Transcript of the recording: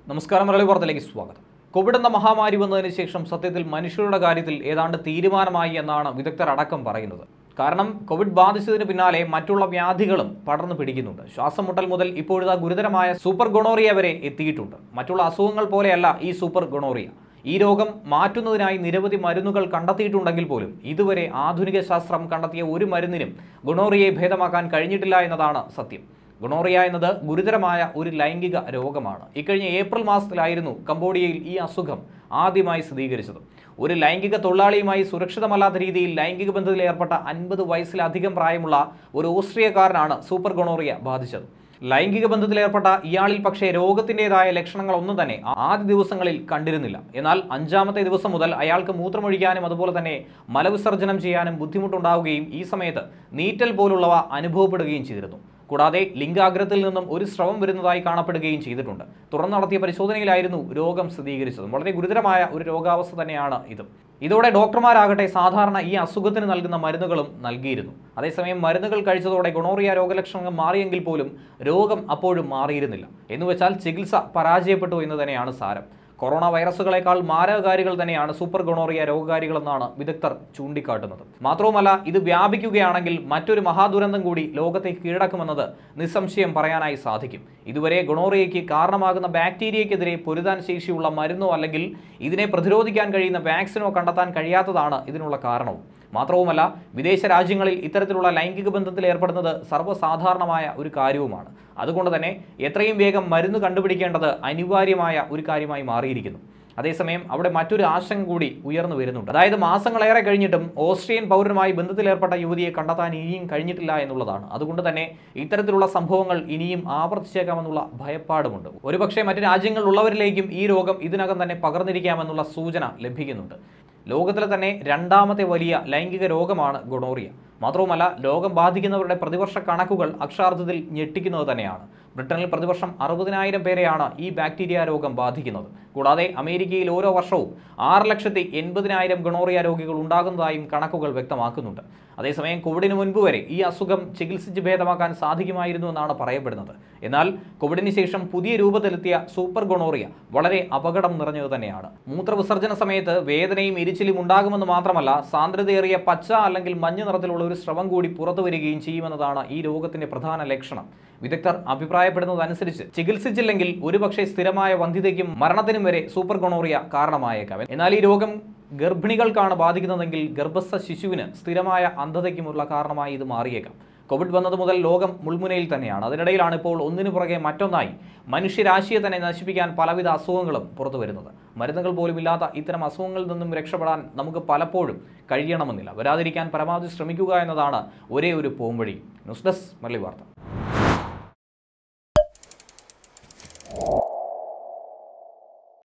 നമസ്കാരം മലയാളി വാർത്തയിലേക്ക് സ്വാഗതം കോവിഡ് എന്ന മഹാമാരി വന്നതിന് ശേഷം സത്യത്തിൽ മനുഷ്യരുടെ കാര്യത്തിൽ ഏതാണ്ട് തീരുമാനമായി എന്നാണ് വിദഗ്ധർ അടക്കം പറയുന്നത് കാരണം കോവിഡ് ബാധിച്ചതിന് പിന്നാലെ മറ്റുള്ള വ്യാധികളും പടർന്നു പിടിക്കുന്നുണ്ട് ശ്വാസം മുട്ടൽ മുതൽ ഇപ്പോഴത്തെ ഗുരുതരമായ സൂപ്പർ ഗൊണോറിയ വരെ എത്തിയിട്ടുണ്ട് മറ്റുള്ള അസുഖങ്ങൾ പോലെയല്ല ഈ സൂപ്പർ ഗൊണോറിയ ഈ രോഗം മാറ്റുന്നതിനായി നിരവധി മരുന്നുകൾ കണ്ടെത്തിയിട്ടുണ്ടെങ്കിൽ പോലും ഇതുവരെ ആധുനിക ശാസ്ത്രം കണ്ടെത്തിയ ഒരു മരുന്നിനും ഗുണോറിയയെ ഭേദമാക്കാൻ കഴിഞ്ഞിട്ടില്ല എന്നതാണ് സത്യം ഗുണോറിയ എന്നത് ഗുരുതരമായ ഒരു ലൈംഗിക രോഗമാണ് ഇക്കഴിഞ്ഞ ഏപ്രിൽ മാസത്തിലായിരുന്നു കംബോഡിയയിൽ ഈ അസുഖം ആദ്യമായി സ്ഥിരീകരിച്ചത് ഒരു ലൈംഗിക തൊഴിലാളിയുമായി സുരക്ഷിതമല്ലാത്ത രീതിയിൽ ലൈംഗിക ബന്ധത്തിൽ ഏർപ്പെട്ട അൻപത് വയസ്സിലധികം പ്രായമുള്ള ഒരു ഓസ്ട്രിയക്കാരനാണ് സൂപ്പർ ഗുണോറിയ ബാധിച്ചത് ലൈംഗിക ബന്ധത്തിൽ ഏർപ്പെട്ട ഇയാളിൽ പക്ഷേ രോഗത്തിൻ്റെതായ ലക്ഷണങ്ങളൊന്നും തന്നെ ആദ്യ ദിവസങ്ങളിൽ കണ്ടിരുന്നില്ല എന്നാൽ അഞ്ചാമത്തെ ദിവസം മുതൽ അയാൾക്ക് മൂത്രമൊഴിക്കാനും അതുപോലെ തന്നെ മലവിസർജനം ചെയ്യാനും ബുദ്ധിമുട്ടുണ്ടാവുകയും ഈ സമയത്ത് നീറ്റൽ പോലുള്ളവ അനുഭവപ്പെടുകയും ചെയ്തിരുന്നു കൂടാതെ ലിംഗാഗ്രത്തിൽ നിന്നും ഒരു സ്രവം വരുന്നതായി കാണപ്പെടുകയും ചെയ്തിട്ടുണ്ട് തുടർന്ന് നടത്തിയ പരിശോധനയിലായിരുന്നു രോഗം സ്ഥിരീകരിച്ചത് വളരെ ഗുരുതരമായ ഒരു രോഗാവസ്ഥ തന്നെയാണ് ഇത് ഇതോടെ ഡോക്ടർമാരാകട്ടെ സാധാരണ ഈ അസുഖത്തിന് നൽകുന്ന മരുന്നുകളും നൽകിയിരുന്നു അതേസമയം മരുന്നുകൾ കഴിച്ചതോടെ ഗുണോറിയ രോഗലക്ഷണങ്ങൾ മാറിയെങ്കിൽ പോലും രോഗം അപ്പോഴും മാറിയിരുന്നില്ല എന്നുവെച്ചാൽ ചികിത്സ പരാജയപ്പെട്ടു എന്ന് തന്നെയാണ് സാരം കൊറോണ വൈറസുകളെക്കാൾ മാരകകാരികൾ തന്നെയാണ് സൂപ്പർ ഗൊണോറിയ രോഗകാരികളെന്നാണ് വിദഗ്ധർ ചൂണ്ടിക്കാട്ടുന്നത് മാത്രവുമല്ല ഇത് വ്യാപിക്കുകയാണെങ്കിൽ മറ്റൊരു മഹാദുരന്തം കൂടി ലോകത്തെ കീഴടക്കുമെന്നത് നിസ്സംശയം പറയാനായി സാധിക്കും ഇതുവരെ ഗൊണോറിയയ്ക്ക് കാരണമാകുന്ന ബാക്ടീരിയയ്ക്കെതിരെ പൊരുതാൻ ശേഷിയുള്ള മരുന്നോ അല്ലെങ്കിൽ ഇതിനെ പ്രതിരോധിക്കാൻ കഴിയുന്ന വാക്സിനോ കണ്ടെത്താൻ കഴിയാത്തതാണ് ഇതിനുള്ള കാരണവും മാത്രവുമല്ല വിദേശ രാജ്യങ്ങളിൽ ഇത്തരത്തിലുള്ള ലൈംഗിക ബന്ധത്തിൽ ഏർപ്പെടുന്നത് സർവ്വസാധാരണമായ ഒരു കാര്യവുമാണ് അതുകൊണ്ട് തന്നെ എത്രയും വേഗം മരുന്ന് കണ്ടുപിടിക്കേണ്ടത് അനിവാര്യമായ ഒരു കാര്യമായി മാറിയിരിക്കുന്നു അതേസമയം അവിടെ മറ്റൊരു ആശങ്ക കൂടി ഉയർന്നു വരുന്നുണ്ട് അതായത് മാസങ്ങളേറെ കഴിഞ്ഞിട്ടും ഓസ്ട്രിയൻ പൗരനുമായി ബന്ധത്തിലേർപ്പെട്ട യുവതിയെ കണ്ടെത്താൻ ഇനിയും കഴിഞ്ഞിട്ടില്ല എന്നുള്ളതാണ് അതുകൊണ്ട് തന്നെ ഇത്തരത്തിലുള്ള സംഭവങ്ങൾ ഇനിയും ആവർത്തിച്ചേക്കാമെന്നുള്ള ഭയപ്പാടുമുണ്ട് ഒരുപക്ഷെ മറ്റ് രാജ്യങ്ങളിലുള്ളവരിലേക്കും ഈ രോഗം ഇതിനകം തന്നെ പകർന്നിരിക്കാമെന്നുള്ള സൂചന ലഭിക്കുന്നുണ്ട് ലോകത്തിലെ തന്നെ രണ്ടാമത്തെ വലിയ ലൈംഗിക രോഗമാണ് ഗൊണോറിയ മാത്രവുമല്ല രോഗം ബാധിക്കുന്നവരുടെ പ്രതിവർഷ കണക്കുകൾ അക്ഷരാർത്ഥത്തിൽ ഞെട്ടിക്കുന്നത് തന്നെയാണ് ബ്രിട്ടനിൽ പ്രതിവർഷം അറുപതിനായിരം പേരെയാണ് ഈ ബാക്ടീരിയ രോഗം ബാധിക്കുന്നത് കൂടാതെ അമേരിക്കയിൽ ഓരോ വർഷവും ആറ് ലക്ഷത്തി എൺപതിനായിരം ഗണോറിയ രോഗികൾ ഉണ്ടാകുന്നതായും കണക്കുകൾ വ്യക്തമാക്കുന്നുണ്ട് അതേസമയം കോവിഡിന് മുൻപ് വരെ ഈ അസുഖം ചികിത്സിച്ച് ഭേദമാക്കാൻ സാധിക്കുമായിരുന്നു എന്നാണ് പറയപ്പെടുന്നത് എന്നാൽ കോവിഡിന് ശേഷം പുതിയ രൂപത്തിലെത്തിയ സൂപ്പർ ഗൊണോറിയ വളരെ അപകടം നിറഞ്ഞത് തന്നെയാണ് മൂത്രവിസർജന സമയത്ത് വേദനയും എരിച്ചിലും ഉണ്ടാകുമെന്ന് മാത്രമല്ല സാന്ദ്രതയേറിയ പച്ച അല്ലെങ്കിൽ മഞ്ഞ നിറത്തിലുള്ള ഒരു സ്രവം കൂടി പുറത്തു വരികയും ചെയ്യുമെന്നതാണ് ഈ രോഗത്തിന്റെ പ്രധാന ലക്ഷണം വിദഗ്ധർ അഭിപ്രായപ്പെടുന്നതനുസരിച്ച് ചികിത്സിച്ചില്ലെങ്കിൽ ഒരുപക്ഷെ സ്ഥിരമായ വന്ധ്യതയ്ക്കും മരണത്തിനും വരെ സൂപ്പർ ഗൊണോറിയ കാരണമായേക്കാം എന്നാൽ ഈ രോഗം ഗർഭിണികൾക്കാണ് ബാധിക്കുന്നതെങ്കിൽ ഗർഭസ്ഥ ശിശുവിന് സ്ഥിരമായ അന്ധതയ്ക്കുമുള്ള കാരണമായി ഇത് മാറിയേക്കാം കോവിഡ് വന്നത് മുതൽ ലോകം മുൾമുനയിൽ തന്നെയാണ് അതിനിടയിലാണ് ഇപ്പോൾ ഒന്നിനു പുറകെ മറ്റൊന്നായി മനുഷ്യരാശിയെ തന്നെ നശിപ്പിക്കാൻ പലവിധ അസുഖങ്ങളും പുറത്തു വരുന്നത് മരുന്നുകൾ പോലും ഇല്ലാത്ത ഇത്തരം അസുഖങ്ങളിൽ നിന്നും രക്ഷപ്പെടാൻ നമുക്ക് പലപ്പോഴും കഴിയണമെന്നില്ല വരാതിരിക്കാൻ പരമാവധി ശ്രമിക്കുക എന്നതാണ് ഒരേ ഒരു പോംവഴി ന്യൂസ് ഡെസ്ക് മല്ലി വാർത്ത